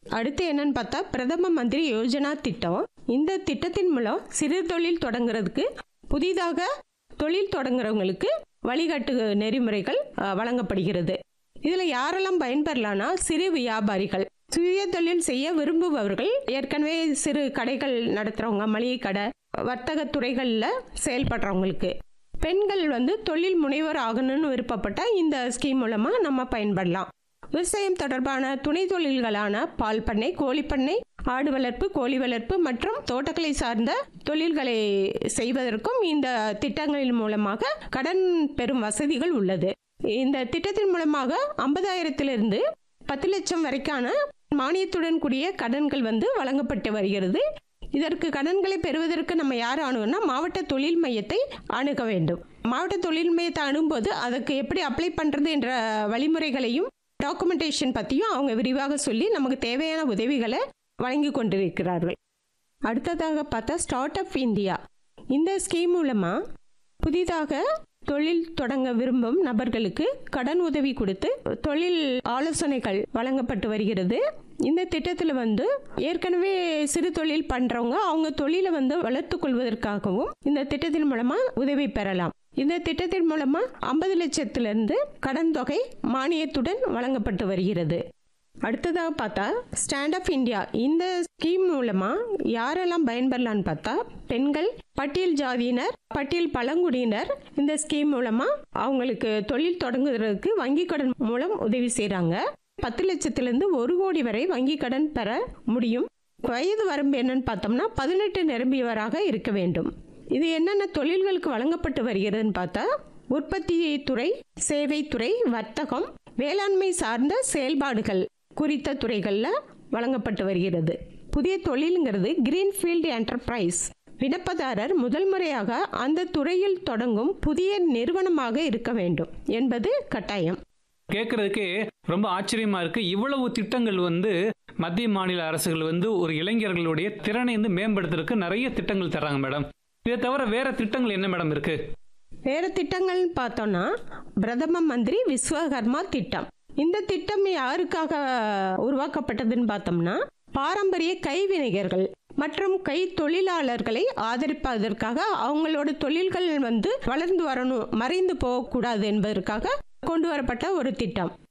அடுத்து என்னன்னு பார்த்தா பிரதம மந்திரி யோஜனா திட்டம் இந்த திட்டத்தின் மூலம் சிறு தொழில் தொடங்குறதுக்கு புதிதாக தொழில் தொடங்குறவங்களுக்கு வழிகாட்டு நெறிமுறைகள் அஹ், வழங்கப்படுகிறது இதில் யாரெல்லாம் பயன்பெறலாம்னா சிறு வியாபாரிகள் சுய தொழில் செய்ய விரும்புபவர்கள் ஏற்கனவே சிறு கடைகள் நடத்துகிறவங்க மளிகை கடை வர்த்தக துறைகளில் செயல்படுறவங்களுக்கு பெண்கள் வந்து தொழில் முனைவர் ஆகணும்னு விருப்பப்பட்ட இந்த ஸ்கீம் மூலமாக நம்ம பயன்படலாம் விவசாயம் தொடர்பான துணை தொழில்களான பால் பண்ணை கோழிப்பண்ணை ஆடு வளர்ப்பு கோழி வளர்ப்பு மற்றும் தோட்டக்கலை சார்ந்த தொழில்களை செய்வதற்கும் இந்த திட்டங்களின் மூலமாக கடன் பெறும் வசதிகள் உள்ளது இந்த திட்டத்தின் மூலமாக ஐம்பதாயிரத்திலிருந்து பத்து லட்சம் வரைக்கான மானியத்துடன் கூடிய கடன்கள் வந்து வழங்கப்பட்டு வருகிறது இதற்கு கடன்களை பெறுவதற்கு நம்ம யார் அணுகுனா மாவட்ட தொழில் மையத்தை அணுக வேண்டும் மாவட்ட தொழில் மையத்தை அணுகும்போது அதுக்கு எப்படி அப்ளை பண்ணுறது என்ற வழிமுறைகளையும் டாக்குமெண்டேஷன் பற்றியும் அவங்க விரிவாக சொல்லி நமக்கு தேவையான உதவிகளை வழங்கி கொண்டிருக்கிறார்கள் அடுத்ததாக பார்த்தா ஸ்டார்ட் அப் இந்தியா இந்த ஸ்கீம் மூலமாக புதிதாக தொழில் தொடங்க விரும்பும் நபர்களுக்கு கடன் உதவி கொடுத்து தொழில் ஆலோசனைகள் வழங்கப்பட்டு வருகிறது இந்த திட்டத்தில் வந்து ஏற்கனவே சிறு தொழில் பண்ணுறவங்க அவங்க தொழிலை வந்து வளர்த்து கொள்வதற்காகவும் இந்த திட்டத்தின் மூலமாக உதவி பெறலாம் இந்த திட்டத்தின் மூலமாக ஐம்பது லட்சத்திலிருந்து கடன் தொகை மானியத்துடன் வழங்கப்பட்டு வருகிறது அடுத்ததாக பார்த்தா ஸ்டாண்ட் அப் இந்தியா இந்த ஸ்கீம் மூலமா யாரெல்லாம் பயன்பெறலான்னு பார்த்தா பெண்கள் பட்டியல் ஜாதியினர் பட்டியல் பழங்குடியினர் இந்த ஸ்கீம் மூலமா அவங்களுக்கு தொழில் தொடங்குவதற்கு வங்கி கடன் மூலம் உதவி செய்கிறாங்க பத்து லட்சத்திலிருந்து ஒரு கோடி வரை வங்கி கடன் பெற முடியும் வயது வரம்பு என்னன்னு பார்த்தோம்னா பதினெட்டு நிரம்பியவராக இருக்க வேண்டும் இது என்னென்ன தொழில்களுக்கு வழங்கப்பட்டு வருகிறதுன்னு பார்த்தா உற்பத்தி துறை சேவைத்துறை வர்த்தகம் வேளாண்மை சார்ந்த செயல்பாடுகள் குறித்த துறைகளில் வழங்கப்பட்டு வருகிறது புதிய தொழிலுங்கிறது கிரீன்ஃபீல்டு என்டர்பிரைஸ் விண்ணப்பதாரர் முதல் முறையாக அந்த துறையில் தொடங்கும் புதிய நிறுவனமாக இருக்க வேண்டும் என்பது கட்டாயம் கேட்கறதுக்கே ரொம்ப ஆச்சரியமா இருக்கு இவ்வளவு திட்டங்கள் வந்து மத்திய மாநில அரசுகள் வந்து ஒரு இளைஞர்களுடைய திறனை வந்து மேம்படுத்துறதுக்கு நிறைய திட்டங்கள் தர்றாங்க மேடம் இதை தவிர வேற திட்டங்கள் என்ன மேடம் இருக்கு வேறு திட்டங்கள்னு பார்த்தோன்னா பிரதம மந்திரி விஸ்வகர்மா திட்டம் இந்த திட்டம் யாருக்காக உருவாக்கப்பட்டதுன்னு பார்த்தோம்னா பாரம்பரிய கைவினைஞர்கள் மற்றும் கை தொழிலாளர்களை ஆதரிப்பதற்காக அவங்களோட தொழில்கள் வந்து வளர்ந்து வரணும் மறைந்து போகக்கூடாது என்பதற்காக கொண்டு வரப்பட்ட ஒரு திட்டம்